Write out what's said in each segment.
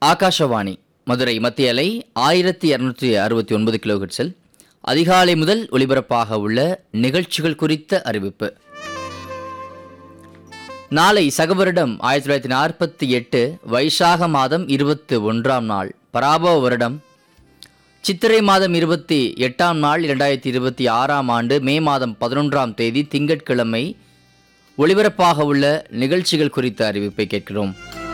ஆகாஷவாணி மதுரை மத்திய அலை ஆயிரத்தி இரநூற்றி அறுபத்தி ஒன்பது கிலோஹெட்ஸில் அதிகாலை முதல் ஒலிபரப்பாக உள்ள நிகழ்ச்சிகள் குறித்த அறிவிப்பு நாளை சகவருடம் ஆயிரத்தி தொள்ளாயிரத்தி நாற்பத்தி எட்டு வைசாக மாதம் இருபத்தி ஒன்றாம் நாள் பராபவ வருடம் சித்திரை மாதம் இருபத்தி எட்டாம் நாள் இரண்டாயிரத்தி இருபத்தி ஆறாம் ஆண்டு மே மாதம் பதினொன்றாம் தேதி திங்கட்கிழமை ஒளிபரப்பாக உள்ள நிகழ்ச்சிகள் குறித்த அறிவிப்பை கேட்கிறோம்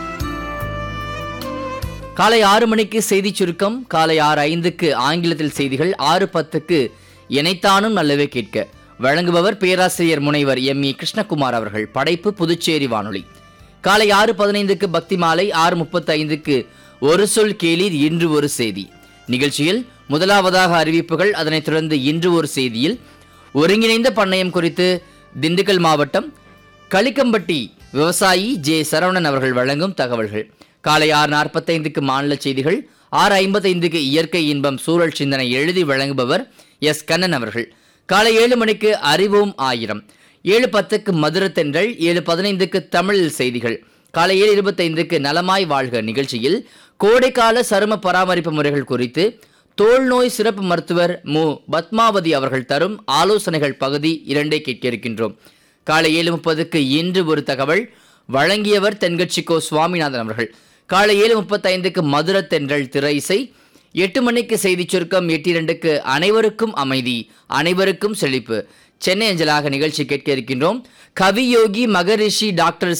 காலை ஆறு மணிக்கு செய்திச் சுருக்கம் காலை ஆறு ஐந்துக்கு ஆங்கிலத்தில் செய்திகள் ஆறு பத்துக்கு இணைத்தானும் நல்லவே கேட்க வழங்குபவர் பேராசிரியர் முனைவர் எம் இ கிருஷ்ணகுமார் அவர்கள் படைப்பு புதுச்சேரி வானொலி காலை ஆறு பதினைந்துக்கு பக்தி மாலை ஆறு முப்பத்தி ஐந்துக்கு ஒரு சொல் கேளீர் இன்று ஒரு செய்தி நிகழ்ச்சியில் முதலாவதாக அறிவிப்புகள் அதனைத் தொடர்ந்து இன்று ஒரு செய்தியில் ஒருங்கிணைந்த பண்ணையம் குறித்து திண்டுக்கல் மாவட்டம் களிக்கம்பட்டி விவசாயி ஜே சரவணன் அவர்கள் வழங்கும் தகவல்கள் காலை ஆறு நாற்பத்தைந்துக்கு மாநில செய்திகள் ஆறு ஐம்பத்தைந்துக்கு இயற்கை இன்பம் சூழல் சிந்தனை எழுதி வழங்குபவர் எஸ் கண்ணன் அவர்கள் காலை ஏழு மணிக்கு அறிவோம் ஆயிரம் ஏழு பத்துக்கு மதுரத்தென்றல் ஏழு பதினைந்துக்கு தமிழ் செய்திகள் காலை ஏழு இருபத்தைந்துக்கு நலமாய் வாழ்க நிகழ்ச்சியில் கோடைக்கால சரும பராமரிப்பு முறைகள் குறித்து தோல் நோய் சிறப்பு மருத்துவர் மு பத்மாவதி அவர்கள் தரும் ஆலோசனைகள் பகுதி இரண்டை கேட்க இருக்கின்றோம் காலை ஏழு முப்பதுக்கு இன்று ஒரு தகவல் வழங்கியவர் தென்கட்சிக்கோ சுவாமிநாதன் அவர்கள் காலை ஏழு முப்பத்தைந்துக்கு மதுர தென்றல் திரை இசை எட்டு மணிக்கு செய்திச் சுருக்கம் எட்டு இரண்டுக்கு அனைவருக்கும் அமைதி அனைவருக்கும் செழிப்பு சென்னை அஞ்சலாக நிகழ்ச்சி கேட்க இருக்கின்றோம் கவியோகி மகரிஷி டாக்டர்